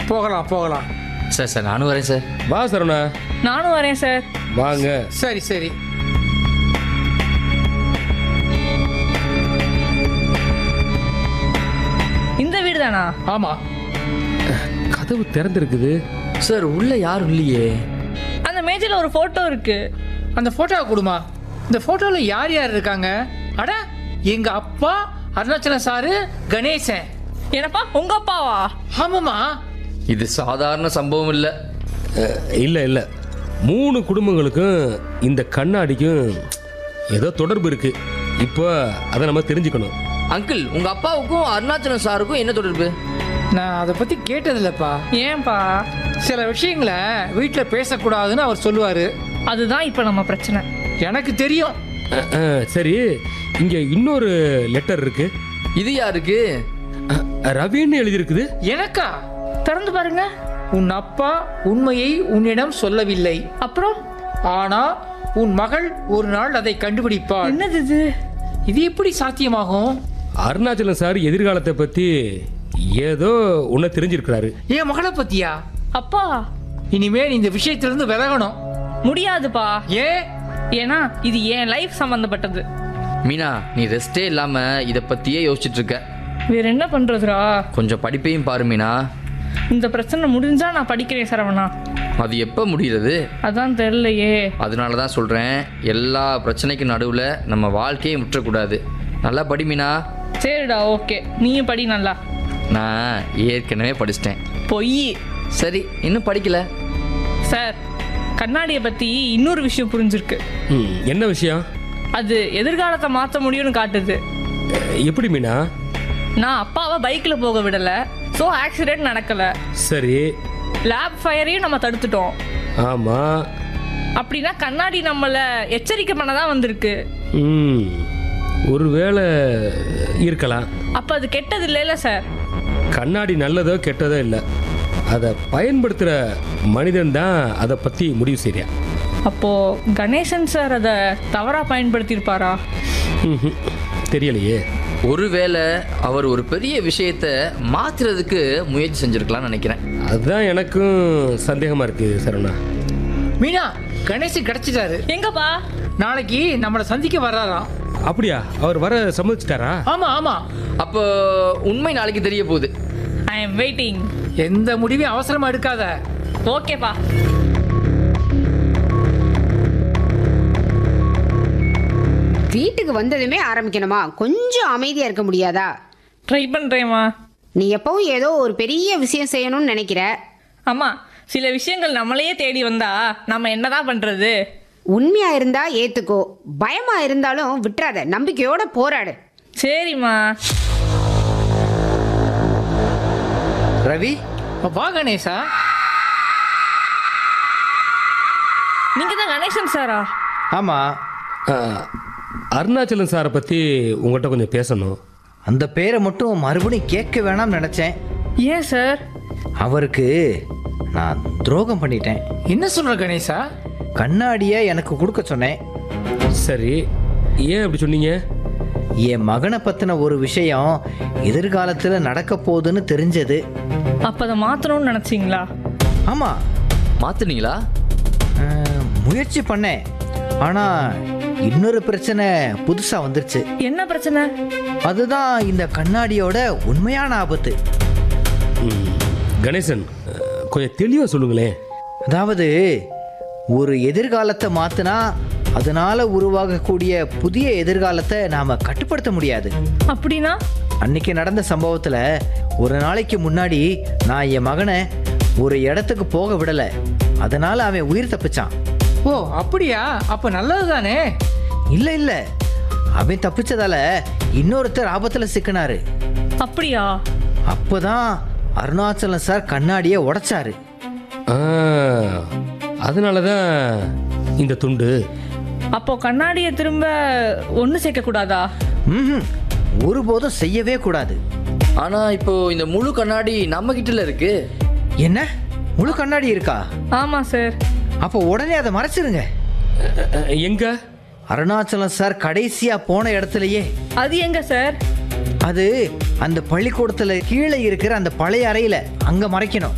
போகலாம் போகலாம் sir sir நானும் வரேன் சார் வா சரவணா நானும் வரேன் சார் வாங்க சரி சரி இந்த வீடு தானா ஆமா கதவு திறந்திருக்குது சார் உள்ள யாரும் இல்லையே அந்த மேஜையில் ஒரு ஃபோட்டோ இருக்கு அந்த போட்டோவை கொடுமா இந்த போட்டோல யார் யார் இருக்காங்க அட எங்க அப்பா அருணாச்சலம் சாரு கணேசன் என்னப்பா உங்க அப்பாவா ஆமாமா இது சாதாரண சம்பவம் இல்லை இல்லை இல்லை மூணு குடும்பங்களுக்கும் இந்த கண்ணாடிக்கும் ஏதோ தொடர்பு இருக்கு இப்போ அதை நம்ம தெரிஞ்சுக்கணும் அங்கிள் உங்க அப்பாவுக்கும் அருணாச்சலம் சாருக்கும் என்ன தொடர்பு நான் அதை பத்தி கேட்டதில்லப்பா ஏன்பா சில விஷயங்களை வீட்டில் பேசக்கூடாதுன்னு அவர் சொல்லுவாரு அதுதான் இப்போ நம்ம பிரச்சனை எனக்கு தெரியும் அஹ், அஹ், சரி இங்கே இன்னொரு லெட்டர் இருக்கு இது யாருக்கு அஹ், ரவின்னு எழுதியிருக்குது எனக்கா திறந்து பாருங்க உன் அப்பா உண்மையை உன்னிடம் சொல்லவில்லை அப்புறம் ஆனா உன் மகள் ஒரு நாள் அதை கண்டுபிடிப்பாள் என்னது இது இது எப்படி சாத்தியமாகும் அருணாச்சலம் சார் எதிர்காலத்தை பற்றி ஏதோ ஒன்று தெரிஞ்சிருக்கிறாரு என் மகளை பத்தியா அப்பா இனிமே நீ இந்த விஷயத்திலிருந்து விலகணும் முடியாதுப்பா ஏன் ஏன்னா இது என் லைஃப் சம்பந்தப்பட்டது மீனா நீ ரெஸ்டே இல்லாம இதை பத்தியே யோசிச்சுட்டு இருக்க வேற என்ன பண்றதுடா கொஞ்சம் படிப்பையும் பாரு மீனா இந்த பிரச்சனை முடிஞ்சா நான் படிக்கிறேன் சரவணா அது எப்போ முடிகிறது அதான் தெரியலையே அதனால தான் சொல்கிறேன் எல்லா பிரச்சனைக்கும் நடுவில் நம்ம வாழ்க்கையை முற்றக்கூடாது நல்லா படி மீனா சரிடா ஓகே நீயும் படி நல்லா நான் ஏற்கனவே படிச்சிட்டேன் பொய் சரி இன்னும் படிக்கல சார் கண்ணாடியை பத்தி இன்னொரு விஷயம் புரிஞ்சிருக்கு ம், என்ன விஷயம் அது எதிர்காலத்தை மாற்ற முடியும்னு காட்டுது அஹ், எப்படி மீனா நான் அப்பாவை பைக்கில் போக விடலை ஸோ ஆக்சிடென்ட் நடக்கலை சரி லேப் ஃபயரையும் நம்ம தடுத்துட்டோம் ஆமாம் அப்படின்னா கண்ணாடி நம்மளை எச்சரிக்கை பண்ண தான் வந்திருக்கு ம் ஒருவேளை இருக்கலாம் அப்போ அது கெட்டது இல்லைல்ல சார் கண்ணாடி நல்லதோ கெட்டதோ இல்லை அதை பயன்படுத்துகிற மனிதன் தான் அதை பற்றி முடிவு செய்கிறான் அப்போது கணேசன் சார் அதை தவறாக பயன்படுத்தியிருப்பாரா ம்ஹும். தெரியலையே ஒருவேளை அவர் ஒரு பெரிய விஷயத்தை மாத்துறதுக்கு முயற்சி செஞ்சிருக்கலாம்னு நினைக்கிறேன் அதுதான் எனக்கும் சந்தேகமாக இருக்குது சரவணா மீனா கணேசன் கிடைச்சிட்டாரு எங்கப்பா நாளைக்கு நம்மளை சந்திக்க வர்றாராம் அப்படியா அவர் வர சம்மதிச்சிட்டாரா ஆமா ஆமா அப்போ உண்மை நாளைக்கு தெரிய போகுது ஐ எம் வெயிட்டிங் எந்த முடிவையும் அவசரமா எடுக்காத ஓகேப்பா வீட்டுக்கு வந்ததுமே ஆரம்பிக்கணுமா கொஞ்சம் அமைதியா இருக்க முடியாதா ட்ரை பண்ணுறேம்மா நீ எப்பவும் ஏதோ ஒரு பெரிய விஷயம் செய்யணும்னு நினைக்கிற அம்மா சில விஷயங்கள் நம்மளையே தேடி வந்தா நம்ம என்னதான் பண்ணுறது உண்மையா இருந்தா ஏத்துக்கோ பயமா இருந்தாலும் விட்டுறாத நம்பிக்கையோட போராடு சரிம்மா ரவி வா கணேசா நீங்கள் தான் கணேசன் சாரா ஆமாம் அஹ், அருணாச்சலம் சாரை பற்றி உங்கள்கிட்ட கொஞ்சம் பேசணும் அந்த பேரை மட்டும் மறுபடியும் கேட்க வேணாம்னு நினச்சேன் ஏன் சார் அவருக்கு நான் துரோகம் பண்ணிட்டேன் என்ன சொல்ற கணேசா கண்ணாடியை எனக்கு கொடுக்க சொன்னேன் சரி ஏன் அப்படி சொன்னீங்க என் மகனை பற்றின ஒரு விஷயம் எதிர்காலத்தில் நடக்க போகுதுன்னு தெரிஞ்சது அப்போ அதை மாற்றணும்னு நினச்சிங்களா ஆமாம் மாத்துனீங்களா முயற்சி பண்ணேன் ஆனால் இன்னொரு பிரச்சனை புதுசாக வந்துருச்சு என்ன பிரச்சனை அதுதான் இந்த கண்ணாடியோட உண்மையான ஆபத்து ம், கணேசன் அஹ், கொஞ்சம் தெளிவாக சொல்லுங்களேன் அதாவது ஒரு எதிர்காலத்தை மாற்றினா அதனால உருவாகக்கூடிய புதிய எதிர்காலத்தை நாம் கட்டுப்படுத்த முடியாது அப்படின்னா அன்னைக்கு நடந்த சம்பவத்தில் ஒரு நாளைக்கு முன்னாடி நான் என் மகனை ஒரு இடத்துக்கு போக விடலை அதனால அவன் உயிர் தப்பிச்சான் ஓ அப்படியா அப்ப நல்லது தானே இல்லை இல்லை அவன் தப்பிச்சதால இன்னொருத்தர் ஆபத்தில் சிக்கினாரு அப்படியா அப்போதான் அருணாச்சலம் சார் கண்ணாடியை உடைச்சாரு ஆ அதனால தான் இந்த துண்டு அப்போ கண்ணாடியை திரும்ப ஒன்று சேர்க்கக்கூடாதா ம்ஹும். ஒருபோதும் செய்யவே கூடாது ஆனா இப்போ இந்த முழு கண்ணாடி நம்ம கிட்டல இருக்கு என்ன முழு கண்ணாடி இருக்கா ஆமாம் சார் அப்போ உடனே அதை மறைச்சிருங்க அஹ், அஹ், எங்க அருணாச்சலம் சார் கடைசியா போன இடத்துலயே அது எங்க சார் அது அந்த பள்ளிக்கூடத்துல கீழே இருக்கிற அந்த பழைய அறையில அங்க மறைக்கணும்